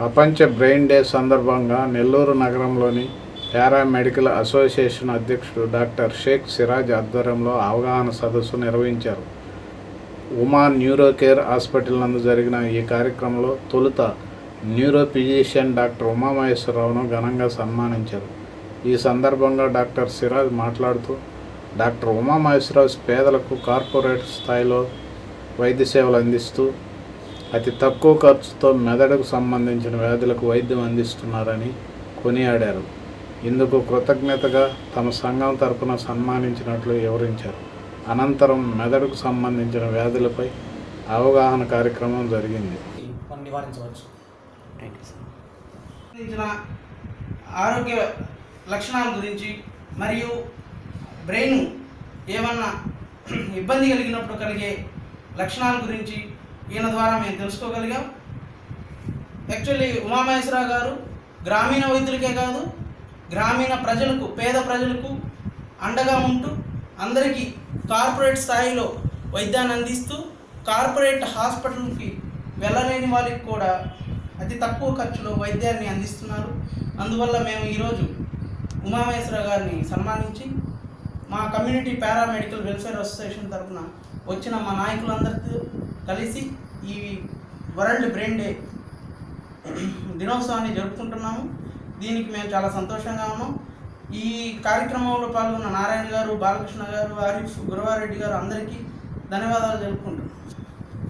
ప్రపంచ brain day సందర్భంగా నెల్లూరు నగరంలోని పారామెడికల్ అసోసియేషన్ అధ్యక్షుడు డాక్టర్ షేక్ సిరాజ్ ఆధ్వర్యంలో అవగాహన సదస్సు నిర్వహించారు ఉమా న్యూరో కేర్ హాస్పిటల్ నందు జరిగిన ఈ కార్యక్రమంలో తొలుత న్యూరో ఫిజిషియన్ డాక్టర్ ఉమామహేశ్వరరావును ఘనంగా సన్మానించారు ఈ సందర్భంగా డాక్టర్ సిరాజ్ మాట్లాడుతూ డాక్టర్ ఉమామహేశ్వరరావు పేదలకు కార్పొరేట్ స్థాయిలో వైద్య సేవలు అందిస్తూ అతి తక్కువ ఖర్చుతో మెదడుకు సంబంధించిన వ్యాధులకు వైద్యం అందిస్తున్నారని కొనియాడారు ఇందుకు కృతజ్ఞతగా తమ సంఘం తరపున సన్మానించినట్లు వివరించారు అనంతరం మెదడుకు సంబంధించిన వ్యాధులపై అవగాహన కార్యక్రమం జరిగింది మనం నివారించవచ్చు థ్యాంక్ యూ సార్ సంబంధించిన ఆరోగ్య లక్షణాల గురించి మరియు బ్రెయిన్ ఏమన్నా ఇబ్బంది కలిగినప్పుడు కలిగే లక్షణాల గురించి ఈయన ద్వారా మేము తెలుసుకోగలిగాం యాక్చువల్లీ ఉమామహేశ్వరరావు గారు గ్రామీణ వైద్యులకే కాదు గ్రామీణ ప్రజలకు పేద ప్రజలకు అండగా ఉంటూ అందరికీ కార్పొరేట్ స్థాయిలో వైద్యాన్ని అందిస్తూ కార్పొరేట్ హాస్పిటల్కి వెళ్ళలేని వాళ్ళకి కూడా అతి తక్కువ ఖర్చులో వైద్యాన్ని అందిస్తున్నారు అందువల్ల మేము ఈరోజు ఉమామహేశ్వర గారిని సన్మానించి మా కమ్యూనిటీ పారామెడికల్ వెల్ఫేర్ అసోసియేషన్ తరఫున వచ్చిన మా నాయకులందరితో కలిసి ఈ వరల్డ్ బ్రెయిన్ డే దినోత్సవాన్ని జరుపుకుంటున్నాము దీనికి మేము చాలా సంతోషంగా ఉన్నాం ఈ కార్యక్రమంలో పాల్గొన్న నారాయణ గారు బాలకృష్ణ గారు ఆరిఫ్ గురవారెడ్డి గారు అందరికీ ధన్యవాదాలు తెలుపుకుంటున్నాం